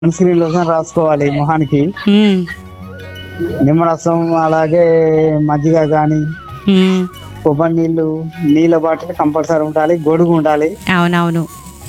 sunscreen lotion రాసుకోవాలి మొహానికి ఉమ్, నిమ్మరసం అలాగే మజ్జిగ కానీ ఉమ్, కొబ్బరి నీళ్ళు నీళ్ళ బాటిల్ కంపల్సరీ ఉండాలి గొడుగు ఉండాలి అవునవును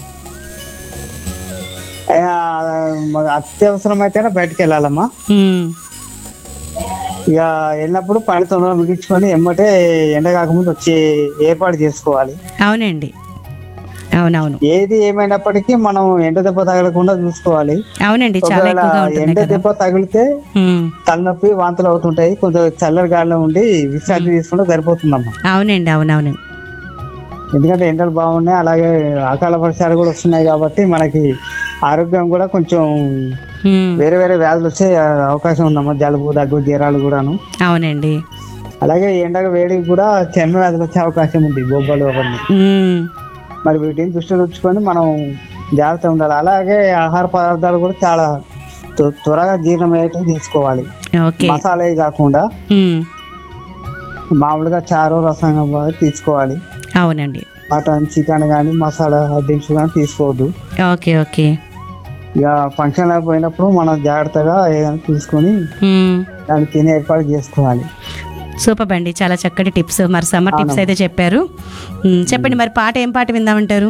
ఆ, మ- అత్యవసరం అయితేనే బయటకు వెళ్ళాలమ్మా ఉమ్, ఇక వెళ్ళినప్పుడు పని తొందరగా ముగించుకొని ఎమ్మటే ఎండ కాకముందు వచ్చి ఏర్పాటు చేసుకోవాలి అవునండి అవునవును ఏది ఏమైనప్పటికీ మనం ఎండ దెబ్బ తగలకుండా చూసుకోవాలి అవునండి చాలా ఒకవేళ ఎక్కువగా ఉంటుంది ఎండ కదా దెబ్బ తగిలితే ఉమ్, తలనొప్పి వాంతులు అవుతుంటాయి కొంచెం చల్లటి గాలిలో ఉండి విశ్రాంతి తీసుకుంటే సరిపోతుందమ్మా అవునండి అవునవును ఎందుకంటే ఎండలు బాగున్నాయి అలాగే అకాల వర్షాలు కూడా వస్తున్నాయి కాబట్టి మనకి ఆరోగ్యం కూడా కొంచెం ఉమ్, వేరే వేరే వ్యాధులు వచ్చే అవకాశం ఉందమ్మా జలుబు దగ్గు జ్వరాలు కూడాను అవునండి అలాగే ఎండగా వేడికి కూడా చర్మ వ్యాధులు వచ్చే అవకాశం ఉంది బొబ్బలు అవన్నీ ఉమ్, మరి వీటిని దృష్టిలో ఉంచుకొని మనం జాగ్రత్త ఉండాలి అలాగే ఆహార పదార్థాలు కూడా చాలా త్వ- త్వరగా జీర్ణమయ్యేటివి తీసుకోవాలి ఓకే మసాలా కాకుండా ఉమ్, మామూలుగా చారు రసం కూడా తీసుకోవాలి అవునండి మటన్ చికెన్ కానీ మసాలా దినుసులు కానీ తీసుకోవద్దు ఓకే ఓకే ఇక ఫంక్షన్ పోయినప్పుడు మనం జాగ్రత్తగా ఏదైనా తీసుకొని ఉమ్, దాన్ని తినే ఏర్పాటు చేసుకోవాలి సూపర్ అండి చాలా చక్కటి టిప్స్ మరి సమ్మర్ టిప్స్ అయితే చెప్పారు ఉమ్, చెప్పండి మరి పాట ఏం పాట విందామంటారు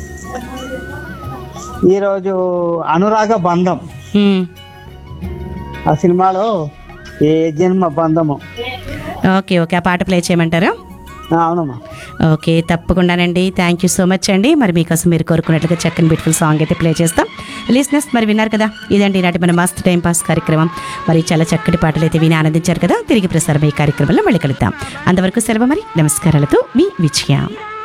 ఈరోజు అనురాగ బంధం ఉమ్, ఆ సినిమాలో ఏ జన్మ బంధము ఓకే ఓకే ఆ పాట ప్లే చేయమంటారా ఆ, అవునమ్మా ఓకే తప్పకుండానండి థ్యాంక్ యూ సో మచ్ అండి మరి మీకోసం మీరు కోరుకున్నట్లుగా చక్కని బ్యూటిఫుల్ సాంగ్ అయితే ప్లే చేస్తాం లిసినెస్ మరి విన్నారు కదా ఇదండి ఈనాటి మన మస్త్ టైం పాస్ కార్యక్రమం మరి చాలా చక్కటి పాటలు అయితే విని ఆనందించారు కదా తిరిగి ప్రసారం ఈ కార్యక్రమంలో మళ్ళీ కలుద్దాం అంతవరకు సెలవు మరి నమస్కారాలతో మీ విజయ